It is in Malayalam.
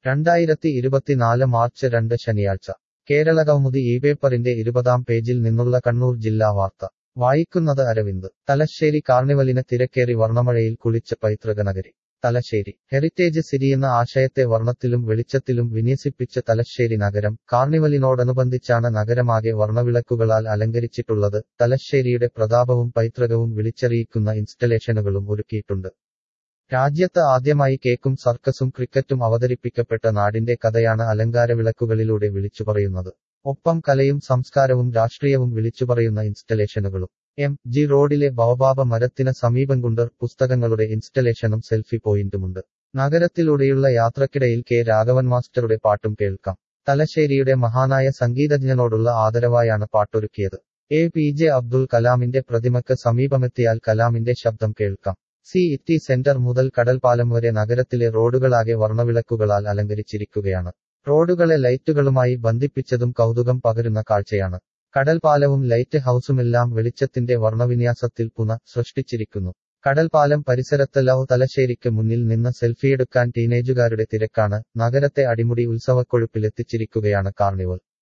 രണ്ടായിരത്തി ഇരുപത്തിനാല് മാർച്ച് രണ്ട് ശനിയാഴ്ച കേരള കൗമുദി ഈ പേപ്പറിന്റെ ഇരുപതാം പേജിൽ നിന്നുള്ള കണ്ണൂർ ജില്ലാ വാർത്ത വായിക്കുന്നത് അരവിന്ദ് തലശ്ശേരി കാർണിവലിന് തിരക്കേറി വർണ്ണമഴയിൽ കുളിച്ച് പൈതൃകനഗരി തലശ്ശേരി ഹെറിറ്റേജ് സിരിയെന്ന ആശയത്തെ വർണ്ണത്തിലും വെളിച്ചത്തിലും വിന്യസിപ്പിച്ച് തലശ്ശേരി നഗരം കാർണിവലിനോടനുബന്ധിച്ചാണ് നഗരമാകെ വർണ്ണവിളക്കുകളാൽ അലങ്കരിച്ചിട്ടുള്ളത് തലശ്ശേരിയുടെ പ്രതാപവും പൈതൃകവും വിളിച്ചറിയിക്കുന്ന ഇൻസ്റ്റലേഷനുകളും ഒരുക്കിയിട്ടുണ്ട് രാജ്യത്ത് ആദ്യമായി കേക്കും സർക്കസും ക്രിക്കറ്റും അവതരിപ്പിക്കപ്പെട്ട നാടിന്റെ കഥയാണ് അലങ്കാരവിളക്കുകളിലൂടെ വിളിച്ചുപറയുന്നത് ഒപ്പം കലയും സംസ്കാരവും രാഷ്ട്രീയവും വിളിച്ചുപറയുന്ന ഇൻസ്റ്റലേഷനുകളും എം ജി റോഡിലെ ബവബാബ മരത്തിന് സമീപം കുണ്ടർ പുസ്തകങ്ങളുടെ ഇൻസ്റ്റലേഷനും സെൽഫി പോയിന്റുമുണ്ട് നഗരത്തിലൂടെയുള്ള യാത്രക്കിടയിൽ കെ രാഘവൻ മാസ്റ്ററുടെ പാട്ടും കേൾക്കാം തലശ്ശേരിയുടെ മഹാനായ സംഗീതജ്ഞനോടുള്ള ആദരവായാണ് പാട്ടൊരുക്കിയത് എ പി ജെ അബ്ദുൽ കലാമിന്റെ പ്രതിമക്ക് സമീപമെത്തിയാൽ കലാമിന്റെ ശബ്ദം കേൾക്കാം സി ഇറ്റി സെന്റർ മുതൽ കടൽപ്പാലം വരെ നഗരത്തിലെ റോഡുകളാകെ വർണ്ണവിളക്കുകളാൽ അലങ്കരിച്ചിരിക്കുകയാണ് റോഡുകളെ ലൈറ്റുകളുമായി ബന്ധിപ്പിച്ചതും കൗതുകം പകരുന്ന കാഴ്ചയാണ് കടൽപ്പാലവും ലൈറ്റ് ഹൌസുമെല്ലാം വെളിച്ചത്തിന്റെ വർണ്ണവിന്യാസത്തിൽ പുന സൃഷ്ടിച്ചിരിക്കുന്നു കടൽപ്പാലം പരിസരത്ത് ലവ് തലശ്ശേരിക്ക് മുന്നിൽ നിന്ന് സെൽഫിയെടുക്കാൻ ടീനേജുകാരുടെ തിരക്കാണ് നഗരത്തെ അടിമുടി ഉത്സവക്കൊഴുപ്പിലെത്തിച്ചിരിക്കുകയാണ് കാർണിവൽ